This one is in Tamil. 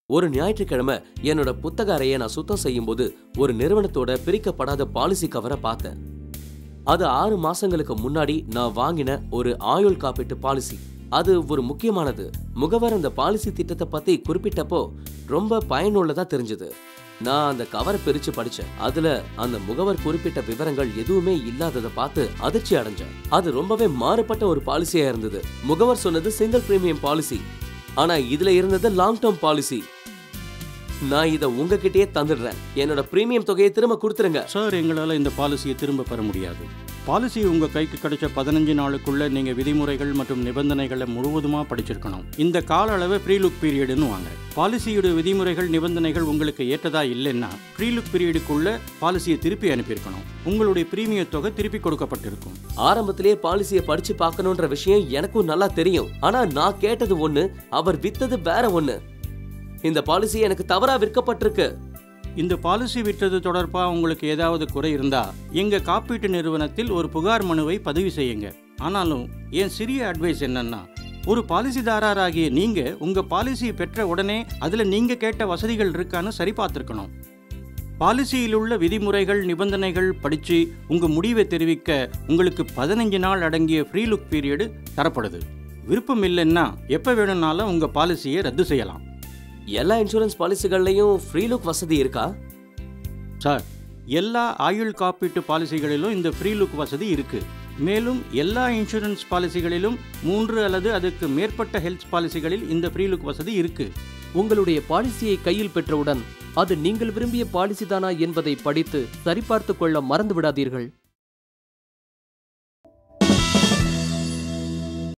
ஒரு ஞாயிற்றுக்கிழமை என்னோட புத்தக அறையை நான் சுத்தம் செய்யும்போது ஒரு நிறுவனத்தோட பிரிக்கப்படாத பாலிசி கவரை பார்த்தேன் அது ஆறு மாசங்களுக்கு முன்னாடி நான் வாங்கின ஒரு ஆயுள் காப்பீட்டு பாலிசி அது ஒரு முக்கியமானது முகவர் அந்த பாலிசி திட்டத்தை பத்தி குறிப்பிட்டப்போ ரொம்ப பயனுள்ளதா தெரிஞ்சது நான் அந்த கவரை பிரிச்சு படிச்சேன் அதுல அந்த முகவர் குறிப்பிட்ட விவரங்கள் எதுவுமே இல்லாததை பார்த்து அதிர்ச்சி அடைஞ்சேன் அது ரொம்பவே மாறுபட்ட ஒரு பாலிசியா இருந்தது முகவர் சொன்னது சிங்கிள் பிரீமியம் பாலிசி ஆனா இதுல இருந்தது லாங் டேர்ம் பாலிசி நான் இதை உங்ககிட்டயே தந்துடுறேன் என்னோட பிரீமியம் தொகையை திரும்ப கொடுத்துருங்க சார் எங்களால் இந்த பாலிசியை திரும்ப பெற முடியாது பாலிசி உங்கள் கைக்கு கிடைச்ச பதினஞ்சு நாளுக்குள்ள நீங்கள் விதிமுறைகள் மற்றும் நிபந்தனைகளை முழுவதுமாக படிச்சிருக்கணும் இந்த கால அளவை ப்ரீலுக் பீரியடுன்னு வாங்க பாலிசியோட விதிமுறைகள் நிபந்தனைகள் உங்களுக்கு ஏற்றதா இல்லைன்னா ப்ரீலுக் பீரியடுக்குள்ள பாலிசியை திருப்பி அனுப்பியிருக்கணும் உங்களுடைய பிரீமிய தொகை திருப்பி கொடுக்கப்பட்டிருக்கும் ஆரம்பத்திலேயே பாலிசியை படிச்சு பார்க்கணுன்ற விஷயம் எனக்கும் நல்லா தெரியும் ஆனா நான் கேட்டது ஒண்ணு அவர் வித்தது வேற ஒண்ணு இந்த பாலிசி எனக்கு தவறா விற்கப்பட்டிருக்கு இந்த பாலிசி விற்றது தொடர்பாக உங்களுக்கு ஏதாவது குறை இருந்தா எங்க காப்பீட்டு நிறுவனத்தில் ஒரு புகார் மனுவை பதிவு செய்யுங்க ஆனாலும் என் சிறிய அட்வைஸ் என்னன்னா ஒரு பாலிசிதாரராகிய நீங்க உங்க பாலிசியை பெற்ற உடனே அதுல நீங்க கேட்ட வசதிகள் இருக்கான்னு சரி பார்த்துருக்கணும் பாலிசியில் உள்ள விதிமுறைகள் நிபந்தனைகள் படிச்சு உங்க முடிவை தெரிவிக்க உங்களுக்கு பதினஞ்சு நாள் அடங்கிய ஃப்ரீ லுக் பீரியடு தரப்படுது விருப்பம் இல்லைன்னா எப்ப வேணும்னாலும் உங்க பாலிசியை ரத்து செய்யலாம் எல்லா இன்சூரன்ஸ் பாலிசிகள்லயும் ஃப்ரீ லுக் வசதி இருக்கா சார் எல்லா ஆயுள் காப்பீட்டு பாலிசிகளிலும் இந்த ஃப்ரீ லுக் வசதி இருக்கு மேலும் எல்லா இன்சூரன்ஸ் பாலிசிகளிலும் மூன்று அல்லது அதுக்கு மேற்பட்ட ஹெல்த் பாலிசிகளில் இந்த ஃப்ரீ லுக் வசதி இருக்கு உங்களுடைய பாலிசியை கையில் பெற்றவுடன் அது நீங்கள் விரும்பிய பாலிசிதானா என்பதை படித்து சரிபார்த்துக் கொள்ள மறந்து விடாதீர்கள்